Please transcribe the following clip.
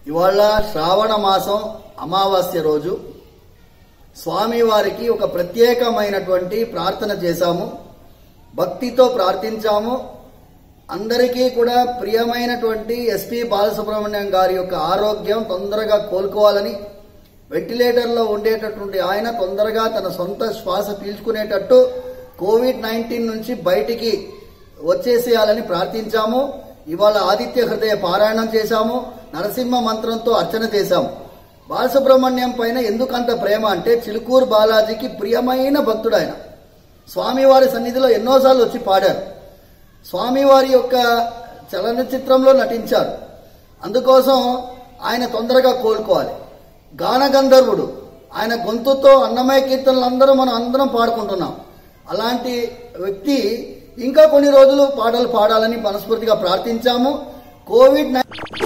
ఇవాళ శ్రావణ మాసం అమావాస్య రోజు స్వామివారికి ఒక ప్రత్యేకమైనటువంటి ప్రార్థన చేశాము భక్తితో ప్రార్థించాము అందరికీ కూడా ప్రియమైనటువంటి ఎస్పి బాలసుబ్రహ్మణ్యం గారి యొక్క ఆరోగ్యం తొందరగా కోలుకోవాలని వెంటిలేటర్లో ఉండేటటువంటి ఆయన తొందరగా తన సొంత శ్వాస పీల్చుకునేటట్టు కోవిడ్ నైన్టీన్ నుంచి బయటికి వచ్చేసేయాలని ప్రార్థించాము ఇవాళ ఆదిత్య హృదయ పారాయణం చేశాము నరసింహ మంత్రంతో అర్చన చేశాము బాలసుబ్రహ్మణ్యం పైన ఎందుకంత ప్రేమ అంటే చిలుకూరు బాలాజీకి ప్రియమైన భక్తుడు ఆయన స్వామివారి సన్నిధిలో ఎన్నోసార్లు వచ్చి పాడారు స్వామివారి యొక్క చలనచిత్రంలో నటించారు అందుకోసం ఆయన తొందరగా కోలుకోవాలి గానగంధర్వుడు ఆయన గొంతుతో అన్నమయ కీర్తనలు అందరూ మనం అందరం పాడుకుంటున్నాం అలాంటి వ్యక్తి ఇంకా కొన్ని రోజులు పాటలు పాడాలని మనస్ఫూర్తిగా ప్రార్థించాము కోవిడ్ నైన్